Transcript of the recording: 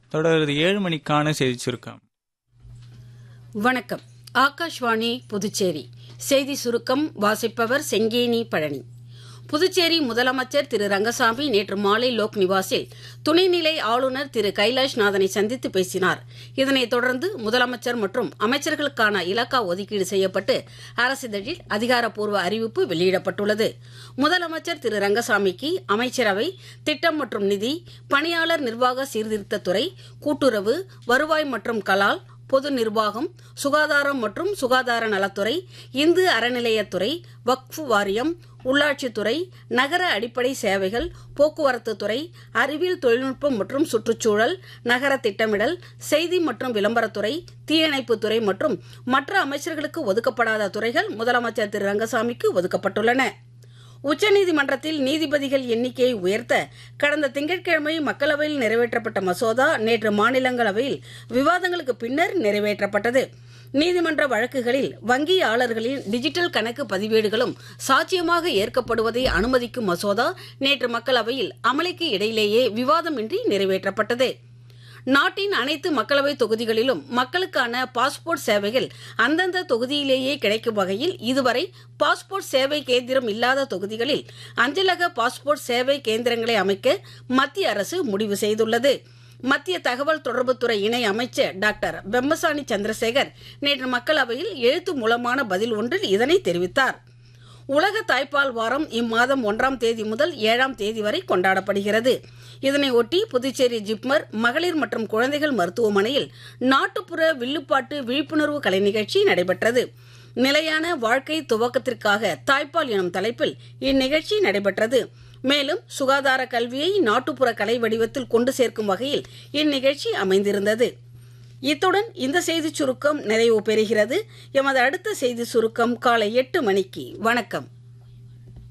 தொடர்ந்து ஏழு மணிக்கான செய்தி சுருக்கம் வணக்கம் ஆகாஷ்வாணி புதுச்சேரி செய்தி சுருக்கம் வாசிப்பவர் செங்கேனி பழனி புதுச்சேரி முதலமைச்சர் திரு ரங்கசாமி நேற்று மாலை லோக் நிவாசில் துணைநிலை ஆளுநர் திரு கைலாஷ்நாதனை சந்தித்து பேசினார் இதனைத் தொடர்ந்து முதலமைச்சர் மற்றும் அமைச்சர்களுக்கான இலக்கா ஒதுக்கீடு செய்யப்பட்டு அரசிதழில் அதிகாரப்பூர்வ அறிவிப்பு வெளியிடப்பட்டுள்ளது முதலமைச்சர் திரு ரங்கசாமிக்கு அமைச்சரவை திட்டம் மற்றும் நிதி பணியாளர் நிர்வாக சீர்திருத்தத்துறை கூட்டுறவு வருவாய் மற்றும் கலால் பொது நிர்வாகம் சுகாதாரம் மற்றும் சுகாதார நலத்துறை இந்து அறநிலையத்துறை வக்ஃபு வாரியம் உள்ளாட்சித்துறை நகர அடிப்படை சேவைகள் போக்குவரத்து துறை அறிவியல் தொழில்நுட்பம் மற்றும் சுற்றுச்சூழல் நகர திட்டமிடல் செய்தி மற்றும் விளம்பரத்துறை தீயணைப்புத்துறை மற்றும் மற்ற அமைச்சர்களுக்கு ஒதுக்கப்படாத துறைகள் முதலமைச்சர் திரு ரங்கசாமிக்கு ஒதுக்கப்பட்டுள்ளன உச்சநீதிமன்றத்தில் நீதிபதிகள் எண்ணிக்கையை உயர்த்த கடந்த திங்கட்கிழமை மக்களவையில் நிறைவேற்றப்பட்ட மசோதா நேற்று மாநிலங்களவையில் விவாதங்களுக்கு பின்னர் நிறைவேற்றப்பட்டது நீதிமன்ற வழக்குகளில் வங்கியாளர்களின் டிஜிட்டல் கணக்கு பதிவேடுகளும் சாட்சியமாக ஏற்கப்படுவதை அனுமதிக்கும் மசோதா நேற்று மக்களவையில் அமளிக்கு இடையிலேயே விவாதமின்றி நிறைவேற்றப்பட்டது நாட்டின் அனைத்து மக்களவை தொகுதிகளிலும் மக்களுக்கான பாஸ்போர்ட் சேவைகள் அந்தந்த தொகுதியிலேயே கிடைக்கும் வகையில் இதுவரை பாஸ்போர்ட் சேவை கேந்திரம் இல்லாத தொகுதிகளில் அஞ்சலக பாஸ்போர்ட் சேவை கேந்திரங்களை அமைக்க மத்திய அரசு முடிவு செய்துள்ளது மத்திய தகவல் தொடர்புத்துறை இணை அமைச்சர் டாக்டர் பெம்மசானி சந்திரசேகர் நேற்று மக்களவையில் எழுத்து மூலமான பதில் ஒன்றில் இதனை தெரிவித்தார் உலக தாய்ப்பால் வாரம் இம்மாதம் ஒன்றாம் தேதி முதல் ஏழாம் தேதி வரை கொண்டாடப்படுகிறது இதனை ஒட்டி புதுச்சேரி ஜிப்மர் மகளிர் மற்றும் குழந்தைகள் மருத்துவமனையில் நாட்டுப்புற வில்லுப்பாட்டு விழிப்புணர்வு கலை நிகழ்ச்சி நடைபெற்றது நிலையான வாழ்க்கை துவக்கத்திற்காக தாய்ப்பால் எனும் தலைப்பில் இந்நிகழ்ச்சி நடைபெற்றது மேலும் சுகாதார கல்வியை நாட்டுப்புற கலை வடிவத்தில் கொண்டு சேர்க்கும் வகையில் இந்நிகழ்ச்சி அமைந்திருந்தது இத்துடன் இந்த செய்திச் சுருக்கம் நிறைவு பெறுகிறது எமது அடுத்த செய்தி சுருக்கம் காலை எட்டு மணிக்கு வணக்கம்